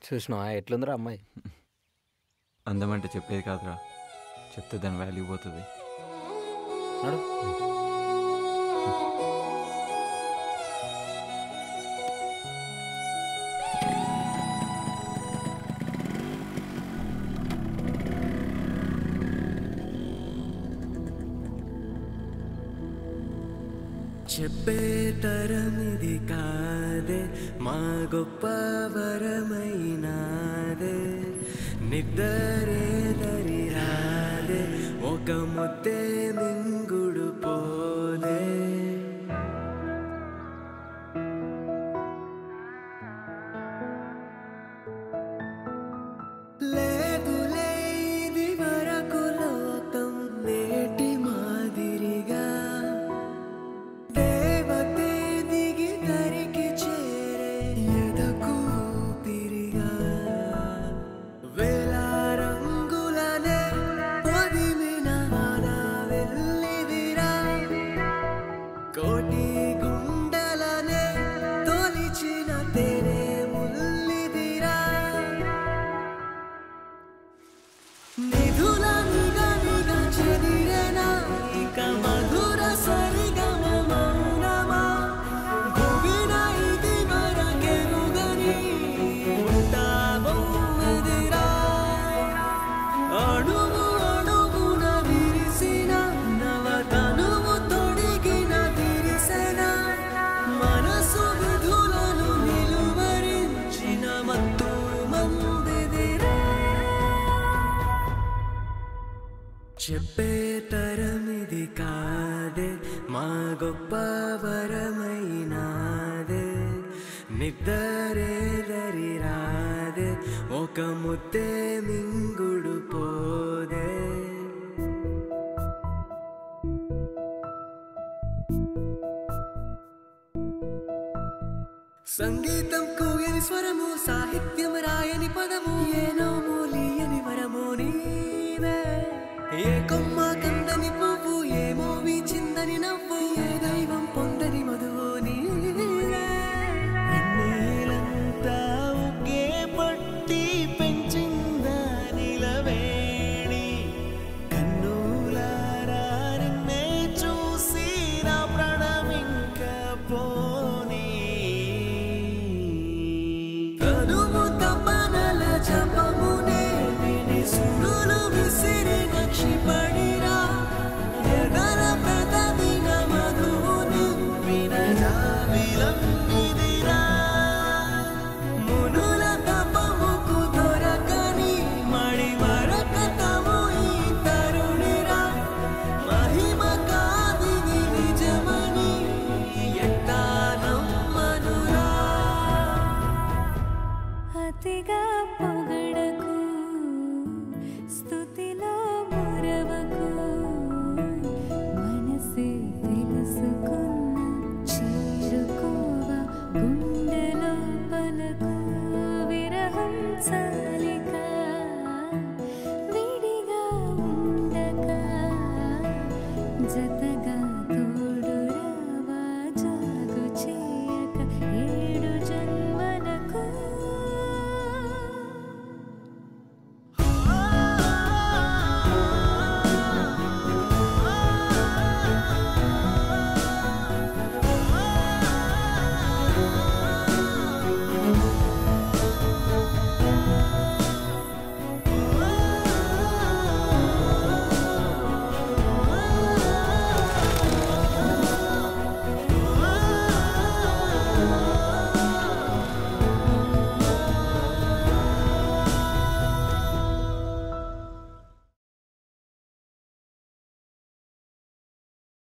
చూసినావా ఎట్లుందిరా అమ్మాయి అందం అంటే చెప్పేది కాదురా చెప్తే దాని వాల్యూ పోతుంది నడు చెప్పే తరమిది కాదే మా గొప్ప వరమైనాదే నిద్దరే దరి రాదే ఒక ముద్దే మింగుడు పోదే లేదులే ఇది వరకు లోకం నేటి మాదిరిగా దేవతే దిగి దరికి చేరే ఎదకు ఊపిరిగా వేల రంగులనే పొదిమిన మన వెళ్ళిదిరా కోటి గుండెలనే తొలిచిన తేనె ముల్లిదిరా నిధుల నిగనిగా చెదిరెనా ఇక మధుర సరిగమ మౌనమా భువిన ఇది వరకెరుగని ఉంటాబొమ్మదిరా అణువు అణువున విరిసిన నవతనువు తొడిగిన విరిసెన మనసు విధులను నిలువరించిన మత్తు మందిదిరా చెప్పే తరమిది కాదే మా గొప్ప వరమైనాదే నిద్దరే దరి రాదే ఒక ముద్దే మింగుడు పోదే సంగీతం కోయని స్వరము సాహిత్యం రాయని పదము ఏనో మూలియని వరము నీవే ఏ కొమ్మ కందని పువ్వు ఏమో వీచిందని నవ్వు ఏ దైవం పొందని మధువు నీవే ఎన్నేలంతా ఒకే పట్టి పెంచిందా నిలవేణి కన్నులారా నిన్నే చూసి నా ప్రాణమింక పోనీ తనువు తపనల జపమునే విని సుడులు విసిరిన క్షిపణిరా ఎదల పెదవిన మధువు నింపిన జాబిలంగిదిరా మునుల తపముకు దొరకని మడి మరకతము ఈ తరుణిరా మహిమ కాదిది నిజమని ఎట్టా నమ్మనురా అతిగా పొగడకు స్థుతిలో మురవకు మనసే తెలుసుకున్న చేరుకోవ గుండెలో పలకు విరహం చ